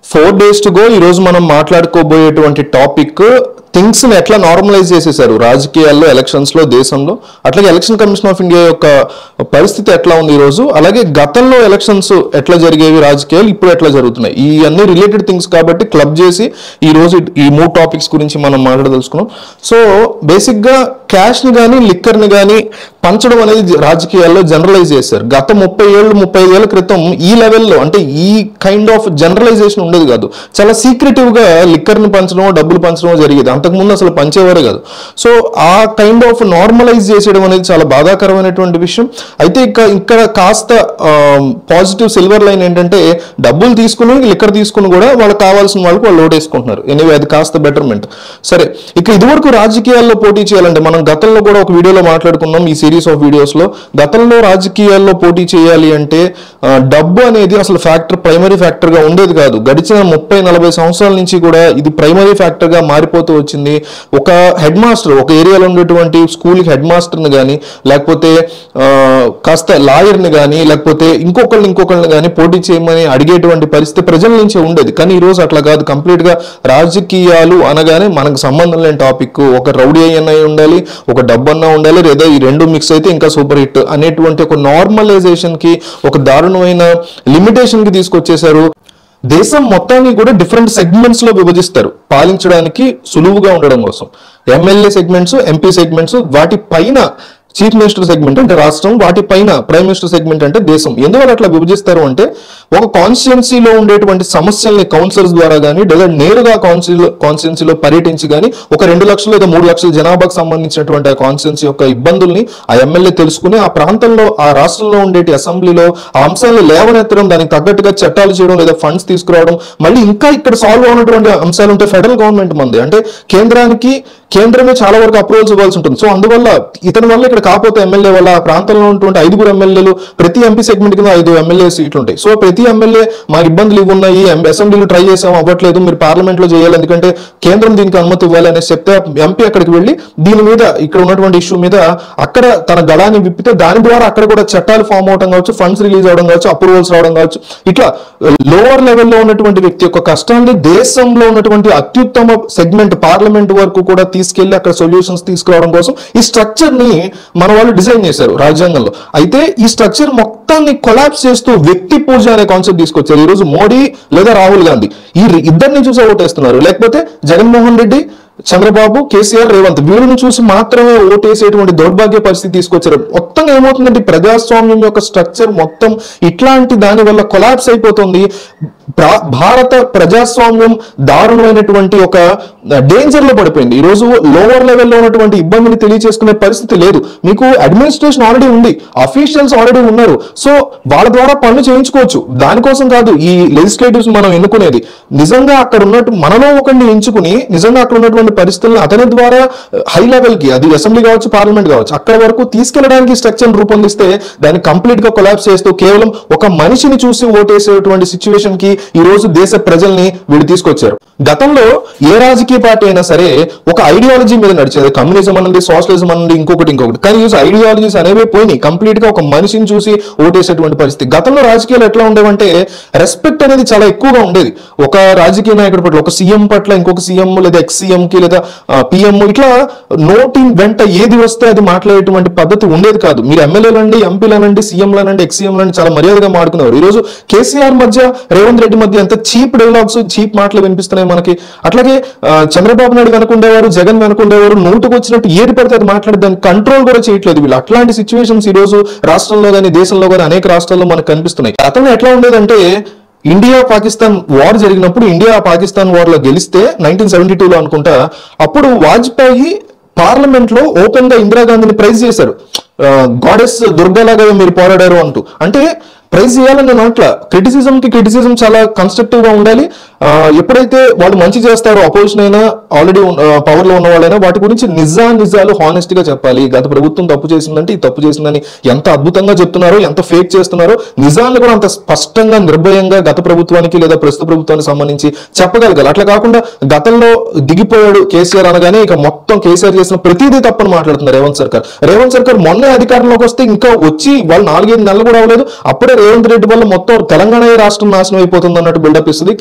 four days to go ఈ రోజు మనం మాట్లాడుకోబోయేటువంటి టాపిక్ థింగ్స్ ని ఎట్లా నార్మలైజ్ చేసేసారు రాజకీయాల్లో ఎలక్షన్స్ లో దేశంలో అట్లాగే ఎలక్షన్ కమిషన్ ఆఫ్ ఇండియా యొక్క పరిస్థితి ఎట్లా ఉంది ఈ రోజు అలాగే గతంలో ఎలక్షన్స్ ఎట్లా జరిగేవి రాజకీయాలు ఇప్పుడు ఎట్లా జరుగుతున్నాయి ఈ అన్ని రిలేటెడ్ థింగ్స్ కాబట్టి క్లబ్ చేసి ఈ రోజు ఈ మూడు టాపిక్స్ గురించి మనం మాట్లాడదలుచుకున్నాం సో బేసిక్ గా క్యాష్ ని కానీ లిక్కర్ ని కానీ పంచడం అనేది రాజకీయాల్లో జనరలైజ్ చేశారు గత ముప్పై ఏళ్ళు ముప్పై ఏళ్ళ క్రితం ఈ లెవెల్లో అంటే ఈ కైండ్ ఆఫ్ జనరలైజేషన్ ఉండేది కాదు చాలా సీక్రెటివ్ గా లిక్కర్ ని పంచడం డబ్బులు పంచడం జరిగేది అంతకుముందు అసలు పంచేవారే కాదు సో ఆ కైండ్ ఆఫ్ నార్మలైజ్ చేసేయడం అనేది చాలా బాధాకరమైనటువంటి విషయం అయితే ఇక ఇక్కడ కాస్త పాజిటివ్ సిల్వర్ లైన్ ఏంటంటే డబ్బులు తీసుకుని లిక్కర్ తీసుకుని కూడా వాళ్ళకి కావాల్సిన వాళ్ళకి వాళ్ళు ఓటేసుకుంటున్నారు ఎనివే అది కాస్త బెటర్మెంట్ సరే ఇక ఇదివరకు రాజకీయాల్లో పోటీ చేయాలంటే మనం గతంలో కూడా ఒక వీడియోలో మాట్లాడుకున్నాం ఈ సిరీస్ ఆఫ్ వీడియోస్ లో గతంలో రాజకీయాల్లో పోటీ చేయాలి అంటే ఆ, డబ్బు అనేది అసలు ఫ్యాక్టర్ ప్రైమరీ ఫ్యాక్టర్ గా ఉండేది కాదు గడిచిన ముప్పై నలభై సంవత్సరాల నుంచి కూడా ఇది ప్రైమరీ ఫ్యాక్టర్ గా మారిపోతూ వచ్చింది ఒక హెడ్ మాస్టర్ ఒక ఏరియాలో ఉండేటువంటి స్కూల్ హెడ్ మాస్టర్ని కానీ లేకపోతే ఆ, కాస్త లాయర్ని కానీ లేకపోతే ఇంకొకళ్ళని ఇంకొకళ్ళని కానీ పోటీ చేయమని అడిగేటువంటి పరిస్థితి ప్రజల నుంచే ఉండేది కానీ ఈ రోజు అట్లా కాదు కంప్లీట్ గా రాజకీయాలు అనగానే మనకు సంబంధం లేని టాపిక్ ఒక రౌడీ అన్న అయి ఉండాలి ఒక డబ్బు అన్నా ఉండాలి లేదా ఈ రెండు మిక్స్ అయితే ఇంకా సూపర్ హిట్ అనేటువంటి ఒక నార్మలైజేషన్ కి ఒక దారుణమైన లిమిటేషన్ కి తీసుకొచ్చేశారు దేశం మొత్తాన్ని కూడా డిఫరెంట్ సెగ్మెంట్స్ లో విభజిస్తారు పాలించడానికి సులువుగా ఉండడం కోసం ఎమ్మెల్యే సెగ్మెంట్స్ ఎంపీ సెగ్మెంట్స్ వాటి పైన చీఫ్ మినిస్టర్ సెగ్మెంట్ అంటే రాష్ట్రం వాటి పైన ప్రైమ్ మినిస్టర్ సెగ్మెంట్ అంటే దేశం ఎందువల్ల అట్లా విభజిస్తారు అంటే ఒక కాన్స్టిట్యున్సీలో ఉండేటువంటి సమస్యల్ని కౌన్సిలర్స్ ద్వారా కానీ లేదా నేరుగా కౌన్సిల్ కాన్స్టిట్యున్సీలో పర్యటించి కానీ ఒక రెండు లక్షలు లేదా మూడు లక్షల జనాభాకు సంబంధించినటువంటి ఆ కాన్స్టిట్యున్సీ యొక్క ఇబ్బందుల్ని ఆ ఎమ్మెల్యే తెలుసుకుని ఆ ప్రాంతంలో ఆ రాష్ట్రంలో ఉండేటి అసెంబ్లీలో ఆ అంశాలను లేవనెత్తడం దానికి తగ్గట్టుగా చట్టాలు చేయడం లేదా ఫండ్స్ తీసుకురావడం మళ్ళీ ఇంకా ఇక్కడ సాల్వ్ అవునటువంటి అంశాలు ఉంటే ఫెడరల్ గవర్నమెంట్ మంది అంటే కేంద్రానికి కేంద్రమే చాలా వరకు అప్రూవల్స్ ఇవ్వాల్సి ఉంటుంది సో అందువల్ల ఇతని వల్ల ఇక్కడ కాకపోతే ఎమ్మెల్యే వల్ల ఆ ప్రాంతంలో ఉన్నటువంటి ఐదుగురు ఎమ్మెల్యేలు ప్రతి ఎంపీ సెగ్మెంట్ కింద ఐదు ఎమ్మెల్యే సీట్లు ఉంటాయి సో ప్రతి ఎమ్మెల్యే మా ఇబ్బందులు ఇవి ఉన్నాయి ఎం- అసెంబ్లీలో ట్రై చేసాం అవ్వట్లేదు మీరు పార్లమెంట్ లో చేయాలి ఎందుకంటే కేంద్రం దీనికి అనుమతి ఇవ్వాలి అనేసి చెప్తే ఎంపీ అక్కడికి వెళ్ళి దీని మీద ఇక్కడ ఉన్నటువంటి ఇష్యూ మీద అక్కడ తన గళాన్ని విప్పితే దాని ద్వారా అక్కడ కూడా చట్టాలు ఫామ్ అవడం కావచ్చు ఫండ్స్ రిలీజ్ అవడం కావచ్చు అప్రూవల్స్ రావడం కావచ్చు ఇట్లా లోవర్ లెవెల్లో ఉన్నటువంటి వ్యక్తి యొక్క కష్టాన్ని దేశంలో ఉన్నటువంటి అత్యుత్తమ సెగ్మెంట్ పార్లమెంట్ వరకు కూడా తీసుకెళ్లి అక్కడ సొల్యూషన్స్ తీసుకురావడం కోసం ఈ స్ట్రక్చర్ ని మన వాళ్ళు డిజైన్ చేశారు రాజ్యాంగంలో అయితే ఈ స్ట్రక్చర్ మొత్తాన్ని కొలాప్స్ చేస్తూ వ్యక్తి పూజ అనే కాన్సెప్ట్ తీసుకొచ్చారు ఈ రోజు మోడీ లేదా రాహుల్ గాంధీ ఈ ఇద్దరిని చూసి ఓటేస్తున్నారు లేకపోతే జగన్మోహన్ రెడ్డి చంద్రబాబు కేసీఆర్ రేవంత్ వీళ్ళని చూసి మాత్రమే ఓటేసేటువంటి దౌర్భాగ్య పరిస్థితి తీసుకొచ్చారు మొత్తం ఏమవుతుందంటే ఈ ప్రజాస్వామ్యం యొక్క స్ట్రక్చర్ మొత్తం ఇట్లాంటి దాని వల్ల కొలాప్స్ అయిపోతుంది భా- భారత ప్రజాస్వామ్యం దారుణమైనటువంటి ఒక డేంజర్ లో పడిపోయింది ఈ రోజు లోవర్ లెవెల్లో ఉన్నటువంటి ఇబ్బందిని తెలియజేసుకునే పరిస్థితి లేదు మీకు అడ్మినిస్ట్రేషన్ ఆల్రెడీ ఉంది అఫీషియల్స్ ఆల్రెడీ ఉన్నారు సో వాళ్ళ ద్వారా పనులు చేయించుకోవచ్చు దానికోసం కాదు ఈ లెజిస్లేటివ్స్ మనం ఎన్నుకునేది నిజంగా అక్కడ ఉన్నట్టు మనలో ఒకరిని ఎంచుకుని నిజంగా అక్కడ ఉన్నటువంటి పరిస్థితులను అతని ద్వారా హై లెవెల్ కి అది అసెంబ్లీ కావచ్చు పార్లమెంట్ కావచ్చు అక్కడ వరకు తీసుకెళ్ళడానికి స్ట్రక్చర్ రూపొందిస్తే దాన్ని కంప్లీట్ గా కొలాప్స్ చేస్తూ కేవలం ఒక మనిషిని చూసి ఓటేసేటువంటి సిచ్యువేషన్ కి ఈ రోజు దేశ ప్రజల్ని వీళ్ళు తీసుకొచ్చారు గతంలో ఏ రాజకీయ పార్టీ అయినా సరే ఒక ఐడియాలజీ మీద నడిచేది కమ్యూనిజం అనండి సోషలిజం అనండి ఇంకొకటి ఇంకొకటి కానీ ఈరోజు ఐడియాలజీస్ అనేవి పోయినాయి కంప్లీట్ గా ఒక మనిషిని చూసి ఓటేసేటువంటి పరిస్థితి గతంలో రాజకీయాలు ఎట్లా ఉండేవంటే రెస్పెక్ట్ అనేది చాలా ఎక్కువగా ఉండేది ఒక రాజకీయ నాయకుడి పట్ల ఒక సీఎం పట్ల ఇంకొక సీఎం లేదా ఎక్స్ సీఎం కి లేదా పిఎం ఇట్లా నోటి వెంట ఏది వస్తే అది మాట్లాడేటువంటి పద్ధతి ఉండేది కాదు మీరు ఎమ్మెల్యేలండి ఎంపీలనండి సీఎంలనండి ఎక్స్ సీఎంలండి చాలా మర్యాదగా మాడుకునేవారు ఈ రోజు కేసీఆర్ మధ్య రేవంత్ రెడ్డి మధ్య ఎంత చీప్ డైలాగ్స్ చీప్ మాటలు వినిపిస్తున్నాయి మనకి అట్లాగే ఆ, చంద్రబాబు నాయుడు వెనకుండేవారు జగన్ వెనకుండేవారు నోటుకు వచ్చినట్టు ఏది పడితే అది మాట్లాడి దాన్ని కంట్రోల్ కూడా చేయట్లేదు వీళ్ళు అట్లాంటి సిచ్యువేషన్స్ ఈ రోజు రాష్ట్రంలో కానీ దేశంలో కానీ అనేక రాష్ట్రాల్లో మనకు కనిపిస్తున్నాయి అతను ఎట్లా ఉండేదంటే ఇండియా పాకిస్తాన్ వార్ జరిగినప్పుడు ఇండియా పాకిస్తాన్ వార్ లో గెలిస్తే నైన్టీన్ సెవెంటీ టూలో అనుకుంటా అప్పుడు వాజ్పేయి పార్లమెంట్ లో ఓపెన్ గా ఇందిరాగాంధీని ప్రైజ్ చేశారు గాడెస్ దుర్గాలాగా మీరు పోరాడారు అంటూ అంటే ప్రైజ్ చేయాలని అనట్ల క్రిటిసిజం కి క్రిటిసిజం చాలా కన్స్ట్రక్టివ్ గా ఉండాలి ఆ, ఎప్పుడైతే వాళ్ళు మంచి చేస్తారో అపోజిషన్ అయినా ఆల్రెడీ పవర్ లో ఉన్న వాళ్ళైనా వాటి గురించి నిజా నిజాలు హానెస్ట్ గా చెప్పాలి గత ప్రభుత్వం తప్పు చేసిందంటే ఈ తప్పు చేసిందని ఎంత అద్భుతంగా చెప్తున్నారో ఎంత ఫేక్ చేస్తున్నారో నిజాన్ని కూడా అంత స్పష్టంగా నిర్భయంగా గత ప్రభుత్వానికి లేదా ప్రస్తుత ప్రభుత్వానికి సంబంధించి చెప్పగలగాలి అట్లా కాకుండా గతంలో దిగిపోయాడు కేసీఆర్ అనగానే ఇక మొత్తం కేసీఆర్ చేసిన ప్రతిదీ తప్పని మాట్లాడుతున్నారు రేవంత్ సర్కార్ రేవంత్ సర్కార్ మొన్నే అధికారంలోకి వస్తే ఇంకా వచ్చి వాళ్ళు నాలుగైదు నెలలు కూడా అవ్వలేదు అప్పుడే రేవంత్ రెడ్డి వల్ల మొత్తం తెలంగాణ రాష్ట్రం నాశనం అయిపోతుంది అన్నట్టు బిల్డప్ ఇస్తుంది కేసీఆర్ యొక్క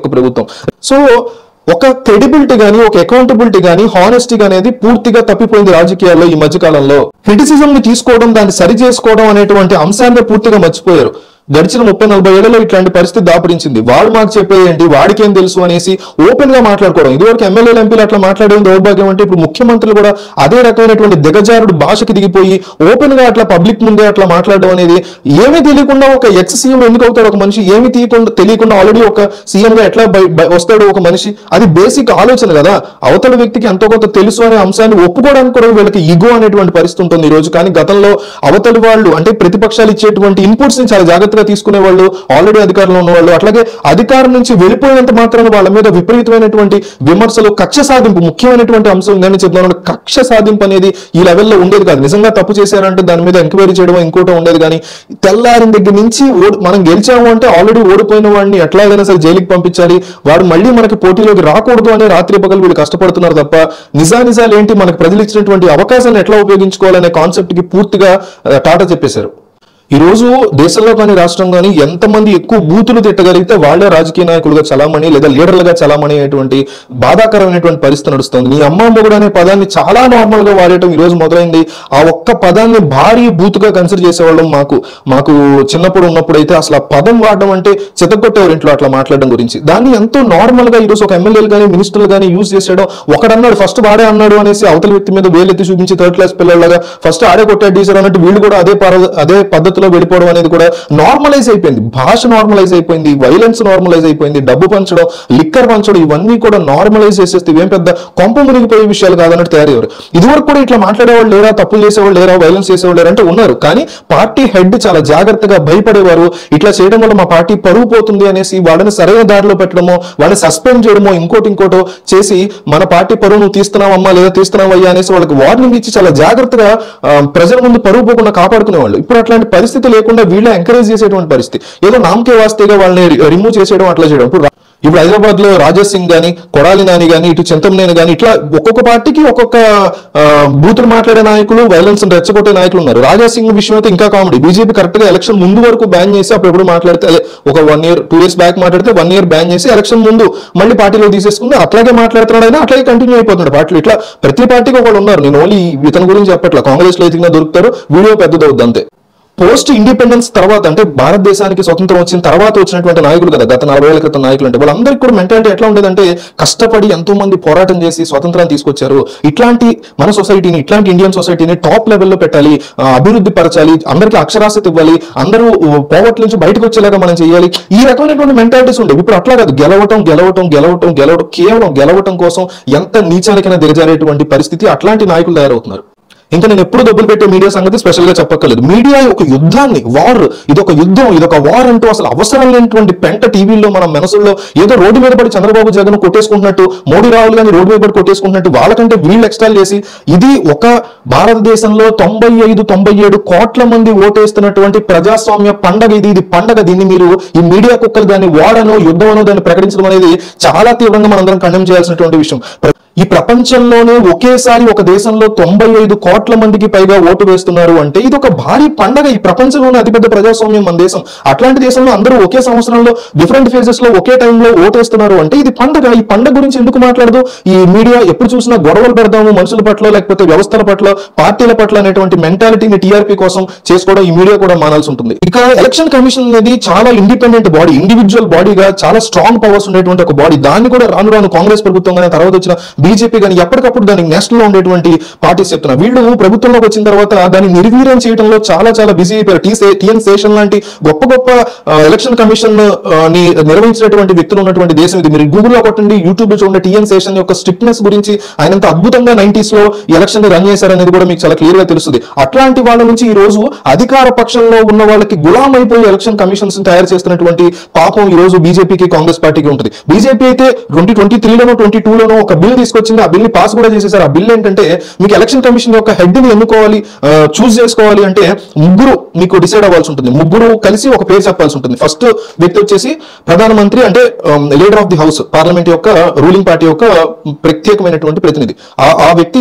యొక్క ప్రభుత్వం సో ఒక క్రెడిబిలిటీ గానీ ఒక అకౌంటబిలిటీ గానీ హానెస్టీ అనేది పూర్తిగా తప్పిపోయింది రాజకీయాల్లో ఈ మధ్య కాలంలో క్రిటిసిజం ని తీసుకోవడం దాన్ని సరి చేసుకోవడం అనేటువంటి అంశాన్ని పూర్తిగా మర్చిపోయారు గడిచిన ముప్పై నలభై ఏళ్లలో ఇట్లాంటి పరిస్థితి దాపురించింది వాడు మాకు చెప్పేది ఏంటి వాడికేం తెలుసు అనేసి ఓపెన్ గా మాట్లాడుకోవడం ఇదివరకు ఎమ్మెల్యేలు ఎంపీలు అట్లా మాట్లాడేది దౌర్భాగ్యం అంటే ఇప్పుడు ముఖ్యమంత్రులు కూడా అదే రకమైనటువంటి దిగజారుడు భాషకి దిగిపోయి ఓపెన్ గా అట్లా పబ్లిక్ ముందే అట్లా మాట్లాడడం అనేది ఏమీ తెలియకుండా ఒక ఎక్స్ సీఎం ఎందుకు అవుతాడు ఒక మనిషి ఏమీ తీయకుండా తెలియకుండా ఆల్రెడీ ఒక సీఎం గా ఎట్లా బయ- బయ- వస్తాడు ఒక మనిషి అది బేసిక్ ఆలోచన కదా అవతల వ్యక్తికి ఎంతో కొంత తెలుసు అనే అంశాన్ని ఒప్పుకోవడానికి కూడా వీళ్ళకి ఇగో అనేటువంటి పరిస్థితి ఉంటుంది ఈ రోజు కానీ గతంలో అవతలి వాళ్ళు అంటే ప్రతిపక్షాలు ఇచ్చేటువంటి ఇన్పుట్స్ ని చాలా జాగ్రత్తగా తీసుకునే వాళ్ళు ఆల్రెడీ అధికారంలో ఉన్న వాళ్ళు అట్లాగే అధికారం నుంచి వెళ్ళిపోయినంత మాత్రాన వాళ్ళ మీద విపరీతమైనటువంటి విమర్శలు కక్ష సాధింపు ముఖ్యమైనటువంటి అంశం ఉందని చెప్తున్నాను కక్ష సాధింపు అనేది ఈ లెవెల్లో ఉండేది కాదు నిజంగా తప్పు చేశారంటే దాని మీద ఎంక్వైరీ చేయడం ఇంకోటి ఉండేది కానీ తెల్లారిన దగ్గర నుంచి ఓడి- మనం గెలిచాము అంటే ఆల్రెడీ ఓడిపోయిన వాడిని ఎట్లాగైనా సరే జైలుకి పంపించాలి వాడు మళ్ళీ మనకి పోటీలోకి రాకూడదు అనే రాత్రి పగలు వీళ్ళు కష్టపడుతున్నారు తప్ప నిజానిజాలు ఏంటి మనకు ప్రజలు ఇచ్చినటువంటి అవకాశాన్ని ఎట్లా ఉపయోగించుకోవాలనే కాన్సెప్ట్ కి పూర్తిగా ఆ, టాటా చెప్పేశారు ఈ రోజు దేశంలో కానీ రాష్ట్రం కానీ ఎంతమంది ఎక్కువ బూతులు తిట్టగలిగితే వాళ్ళే రాజకీయ నాయకులుగా చలామణి లేదా లీడర్లుగా చలామణి అయ్యేటువంటి బాధాకరమైనటువంటి పరిస్థితి నడుస్తుంది నీ అమ్మ మొగుడు అనే పదాన్ని చాలా నార్మల్ గా వాడటం ఈ రోజు మొదలైంది ఆ ఒక్క పదాన్ని భారీ బూతుగా కన్సిడర్ చేసేవాళ్ళం మాకు మాకు చిన్నప్పుడు ఉన్నప్పుడు అయితే అసలు ఆ పదం వాడడం అంటే చెతగొట్టేవారు ఇంట్లో అట్లా మాట్లాడడం గురించి దాన్ని ఎంతో నార్మల్ గా ఈ రోజు ఒక ఎమ్మెల్యేలు కానీ మినిస్టర్లు కానీ యూజ్ చేసేయడం ఒకడన్నాడు ఫస్ట్ వాడే అన్నాడు అనేసి అవతల వ్యక్తి మీద వేలెత్తి చూపించి థర్డ్ క్లాస్ పిల్లలాగా ఫస్ట్ ఆడే కొట్టాడు టీచర్ అన్నట్టు వీళ్ళు కూడా అదే పర- అదే పద్ధతిలో వెళ్ళిపోవడం అనేది కూడా నార్మలైజ్ అయిపోయింది భాష నార్మలైజ్ అయిపోయింది వైలెన్స్ నార్మలైజ్ అయిపోయింది డబ్బు పంచడం లిక్కర్ పంచడం ఇవన్నీ కూడా నార్మలైజ్ చేసేస్తే ఇవేం పెద్ద కొంప మునిగిపోయే విషయాలు కాదన్నట్టు తయారయ్యారు ఇదివరకు కూడా ఇట్లా మాట్లాడేవాళ్ళు లేరా తప్పులు చేసేవాళ్ళు లేరా వైలెన్స్ చేసేవాళ్ళు లేరా అంటే ఉన్నారు కానీ పార్టీ హెడ్ చాలా జాగ్రత్తగా భయపడేవారు ఇట్లా చేయడం వల్ల మా పార్టీ పరువు పోతుంది అనేసి వాళ్ళని సరైన దారిలో పెట్టడమో వాళ్ళని సస్పెండ్ చేయడమో ఇంకోటి ఇంకోటో చేసి మన పార్టీ పరువు నువ్వు తీస్తున్నావమ్మా లేదా తీస్తున్నావయ్యా అనేసి వాళ్ళకి వార్నింగ్ ఇచ్చి చాలా జాగ్రత్తగా ఆ, ప్రజల ముందు పరువు పోకుండా కాపాడుకునేవాళ్ళు ఇప్పుడు అట్లాంటి పరిస్థితి లేకుండా వీళ్ళే ఎంకరేజ్ చేసేటువంటి పరిస్థితి ఏదో నామకే వాస్తేగా వాళ్ళని రిమూవ్ చేసేయడం అట్లా చేయడం ఇప్పుడు రా- ఇప్పుడు హైదరాబాద్ లో రాజేష్ సింగ్ గాని కొడాలి నాని గాని ఇటు చింతమనేని గాని ఇట్లా ఒక్కొక్క పార్టీకి ఒక్కొక్క ఆ, బూతులు మాట్లాడే నాయకులు వైలెన్స్ రెచ్చగొట్టే నాయకులు ఉన్నారు రాజా సింగ్ విషయం అయితే ఇంకా కామెడీ బీజేపీ కరెక్ట్ గా ఎలక్షన్ ముందు వరకు బ్యాన్ చేసి అప్పుడు ఎప్పుడు మాట్లాడితే అదే ఒక one year two years back మాట్లాడితే వన్ ఇయర్ బ్యాన్ చేసి ఎలక్షన్ ముందు మళ్ళీ పార్టీలో తీసేసుకుంది అట్లాగే మాట్లాడుతున్నాడు అయినా అట్లాగే కంటిన్యూ అయిపోతున్నాడు పార్టీలు ఇట్లా ప్రతి పార్టీకి ఒకళ్ళు ఉన్నారు నేను ఓన్లీ ఇతని గురించి చెప్పట్లా కాంగ్రెస్ లో ఎదిగినా దొరుకుతారు వీడియో పెద్దదవుద్ది అంతే పోస్ట్ ఇండిపెండెన్స్ తర్వాత అంటే భారతదేశానికి స్వతంత్రం వచ్చిన తర్వాత వచ్చినటువంటి నాయకులు కదా గత నలభై ఏళ్ల క్రితం నాయకులు అంటే వాళ్ళందరికీ కూడా మెంటాలిటీ ఎట్లా ఉండేదంటే కష్టపడి ఎంతో మంది పోరాటం చేసి స్వతంత్రాన్ని తీసుకొచ్చారు ఇట్లాంటి మన సొసైటీని ఇట్లాంటి ఇండియన్ సొసైటీని టాప్ లెవెల్లో పెట్టాలి ఆ, అభివృద్ధి పరచాలి అందరికీ అక్షరాస్యత ఇవ్వాలి అందరూ పోవర్టీ నుంచి బయటకు వచ్చేలాగా మనం చేయాలి ఈ రకమైనటువంటి మెంటాలిటీస్ ఉండేవి ఇప్పుడు అట్లా కాదు గెలవటం గెలవటం గెలవటం గెలవటం కేవలం గెలవటం కోసం ఎంత నీచానికైనా దిగజారేటువంటి పరిస్థితి అట్లాంటి నాయకులు తయారవుతున్నారు ఇంకా నేను ఎప్పుడు డబ్బులు పెట్టే మీడియా సంగతి స్పెషల్ గా చెప్పక్కర్లేదు మీడియా ఒక యుద్ధాన్ని వార్ ఇది ఒక యుద్ధం ఇది ఒక వార్ అంటూ అసలు అవసరం లేనటువంటి పెంట టీవీలో మన మనసుల్లో ఏదో రోడ్డు మీద పడి చంద్రబాబు జగన్ కొట్టేసుకుంటున్నట్టు మోడీ రాహుల్ గాంధీ రోడ్డు మీద పడి కొట్టేసుకుంటున్నట్టు వాళ్ళకంటే వీళ్ళు ఎక్స్టాల్ చేసి ఇది ఒక భారతదేశంలో తొంభై ఐదు తొంభై ఏడు కోట్ల మంది ఓటేస్తున్నటువంటి ప్రజాస్వామ్య పండగ ఇది ఇది పండగ దీన్ని మీరు ఈ మీడియా కుక్కలు దాన్ని వాడను యుద్ధమనో దాన్ని ప్రకటించడం అనేది చాలా తీవ్రంగా మనందరం ఖండం చేయాల్సినటువంటి విషయం ప్ర- ఈ ప్రపంచంలోనే ఒకేసారి ఒక దేశంలో తొంభై ఐదు కోట్ల మందికి పైగా ఓటు వేస్తున్నారు అంటే ఇది ఒక భారీ పండగ ఈ ప్రపంచంలోనే అతిపెద్ద ప్రజాస్వామ్యం మన దేశం అట్లాంటి దేశంలో అందరూ ఒకే సంవత్సరంలో డిఫరెంట్ ఫేజెస్ లో ఒకే టైంలో ఓటేస్తున్నారు అంటే ఇది పండగ ఈ పండగ గురించి ఎందుకు మాట్లాడదు ఈ మీడియా ఎప్పుడు చూసినా గొడవలు పెడదాము మనుషుల పట్ల లేకపోతే వ్యవస్థల పట్ల పార్టీల పట్ల అనేటువంటి మెంటాలిటీని టీఆర్పీ కోసం చేసుకోవడం ఈ మీడియా కూడా మానాల్సి ఉంటుంది ఇక ఎలక్షన్ కమిషన్ అనేది చాలా ఇండిపెండెంట్ బాడీ ఇండివిజువల్ బాడీగా చాలా స్ట్రాంగ్ పవర్స్ ఉండేటువంటి ఒక బాడీ దాన్ని కూడా రాను రాను కాంగ్రెస్ ప్రభుత్వం కానీ తర్వాత వచ్చిన బీజేపీ కానీ ఎప్పటికప్పుడు దానికి నేషనల్ లో ఉండేటువంటి పార్టీస్ చెప్తున్నారు వీళ్ళు ప్రభుత్వంలోకి వచ్చిన తర్వాత దాన్ని నిర్వీర్యం చేయడంలో చాలా చాలా బిజీ అయిపోయారు టీ సే- టీఎన్ శేషన్ లాంటి గొప్ప గొప్ప ఆ, ఎలక్షన్ కమిషన్ ఆ, ని నిర్వహించినటువంటి వ్యక్తులు ఉన్నటువంటి దేశం ఇది మీరు గూగుల్లో కొట్టండి యూట్యూబ్ లో చూడండి టీఎన్ శేషన్ యొక్క స్ట్రిక్ట్నెస్ గురించి ఆయన ఎంత అద్భుతంగా నైన్టీస్ లో ఎలక్షన్ ని రన్ చేశారనేది కూడా మీకు చాలా క్లియర్ గా తెలుస్తుంది అట్లాంటి వాళ్ళ నుంచి ఈ రోజు అధికార పక్షంలో ఉన్న వాళ్ళకి గులాం అయిపోయి ఎలక్షన్ కమిషన్స్ తయారు చేస్తున్నటువంటి పాపం ఈ రోజు బీజేపీకి కాంగ్రెస్ పార్టీకి ఉంటుంది బీజేపీ అయితే ట్వంటీ ట్వంటీ త్రీలోనో ట్వంటీ టూలోనో ఒక బిల్ తీసుకొచ్చింది ఆ బిల్ ని పాస్ కూడా చేసేసారు ఆ బిల్ ఏంటంటే మీకు ఎలక్షన్ కమిషన్ యొక్క హెడ్ ని ఎన్నుకోవాలి చూస్ చేసుకోవాలి అంటే ముగ్గురు మీకు డిసైడ్ అవ్వాల్సి ఉంటుంది ముగ్గురు కలిసి ఒక పేరు చెప్పాల్సి ఉంటుంది ఫస్ట్ వ్యక్తి వచ్చేసి ప్రధానమంత్రి అంటే leader of the house parliament యొక్క రూలింగ్ పార్టీ యొక్క ప్రత్యేకమైనటువంటి ప్రతినిధి ఆ ఆ వ్యక్తి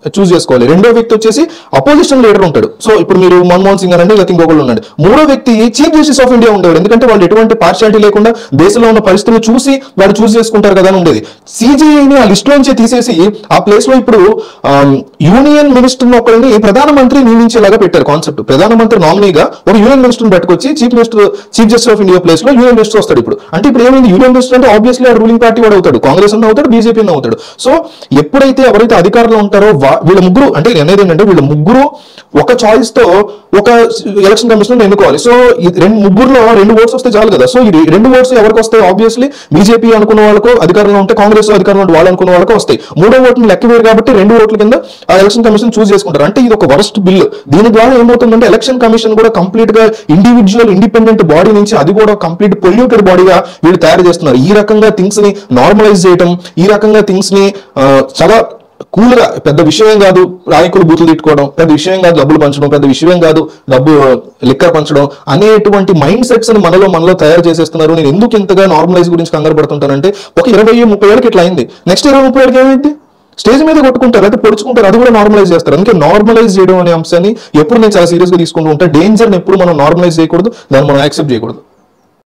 చూస్ చేసుకోవాలి రెండో వ్యక్తి వచ్చేసి అపోజిషన్ లీడర్ ఉంటాడు సో ఇప్పుడు మీరు మన్మోహన్ సింగ్ అనండి లేకపోతే ఇంకొకళ్ళు ఉన్నాడు మూడో వ్యక్తి చీఫ్ జస్టిస్ ఆఫ్ ఇండియా ఉండేవాడు ఎందుకంటే వాళ్ళు ఎటువంటి పార్షాలిటీ లేకుండా దేశంలో ఉన్న పరిస్థితులు చూసి వాళ్ళు చూస్ చేసుకుంటారు కదా అని ఉండేది సిజిఐని ఆ లిస్ట్ లోంచి తీసేసి ఆ ప్లేస్ లో ఇప్పుడు యూనియన్ మినిస్టర్ ఒకరిని ప్రధానమంత్రి నియమించేలాగా పెట్టారు కాన్సెప్ట్ ప్రధానమంత్రి నామినీగా ఒక యూనియన్ మినిస్టర్ పట్టుకొచ్చి chief minister chief justice of India place లో యూనియన్ మినిస్టర్ వస్తాడు ఇప్పుడు అంటే ఇప్పుడు ఏమైంది యూనియన్ మినిస్టర్ అంటే ఆబ్వియస్లీ ఆ రూలింగ్ పార్టీ వాడు అవుతాడు కాంగ్రెస్ అన్న అవుతాడు బీజేపీ అన్న అవుతాడు సో ఎప్పుడైతే ఎవరైతే అధికారంలో ఉంటారో వా- వీళ్ళ ముగ్గురు అంటే నేను అనేది ఏంటంటే వీళ్ళ ముగ్గురు ఒక చాయిస్ తో ఒక ఎలక్షన్ కమిషన్ ఎన్నుకోవాలి సో ఈ రెండు ముగ్గురులో రెండు ఓట్స్ వస్తే చాలు కదా సో ఈ రె- రెండు ఓట్స్ ఎవరికి వస్తాయి ఆబ్వియస్లీ బీజేపీ అనుకున్న వాళ్ళకు అధికారంలో ఉంటే కాంగ్రెస్ అధికారంలో ఉంటే వాళ్ళు అనుకున్న వాళ్ళకు వస్తాయి మూడో ఓట్లు లెక్క వేరు కాబట్టి రెండు ఓట్ల కింద ఆ ఎలక్షన్ కమిషన్ చూస్ చేసుకుంటారు అంటే ఇది ఒక వరస్ట్ బిల్ దీని ద్వారా ఏమవుతుందంటే ఎలక్షన్ కమిషన్ కూడా కంప్లీట్ గా ఇండివిజువల్ ఇండిపెండెంట్ బాడీ నుంచి అది కూడా కంప్లీట్ పొల్యూటెడ్ బాడీగా వీళ్ళు తయారు చేస్తున్నారు ఈ రకంగా థింగ్స్ ని నార్మలైజ్ చేయటం ఈ రకంగా థింగ్స్ ని ఆ, చాలా కూల్ గా పెద్ద విషయం కాదు రాయకులు బూతులు తిట్టుకోవడం పెద్ద విషయం కాదు డబ్బులు పంచడం పెద్ద విషయం కాదు డబ్బు లిక్కర్ పంచడం అనేటువంటి మైండ్ సెట్స్ ని మనలో మనలో తయారు చేసేస్తున్నారు నేను ఎందుకు ఇంతగా నార్మలైజ్ గురించి కంగారు పడుతుంటానంటే ఒక ఇరవై ముప్పై ఏళ్ళకి ఇట్లా అయింది నెక్స్ట్ ఇరవై ముప్పై ఏళ్ళకి ఏమైంది స్టేజ్ మీద కొట్టుకుంటారు అయితే పొడుచుకుంటారు అది కూడా నార్మలైజ్ చేస్తారు అందుకే నార్మలైజ్ చేయడం అనే అంశాన్ని ఎప్పుడు నేను చాలా సీరియస్ గా తీసుకుంటూ ఉంటాను డేంజర్ ఎప్పుడు మనం నార్మలైజ్ చేయకూడదు దాన్ని మనం యాక్సెప్ట్ చేయకూడదు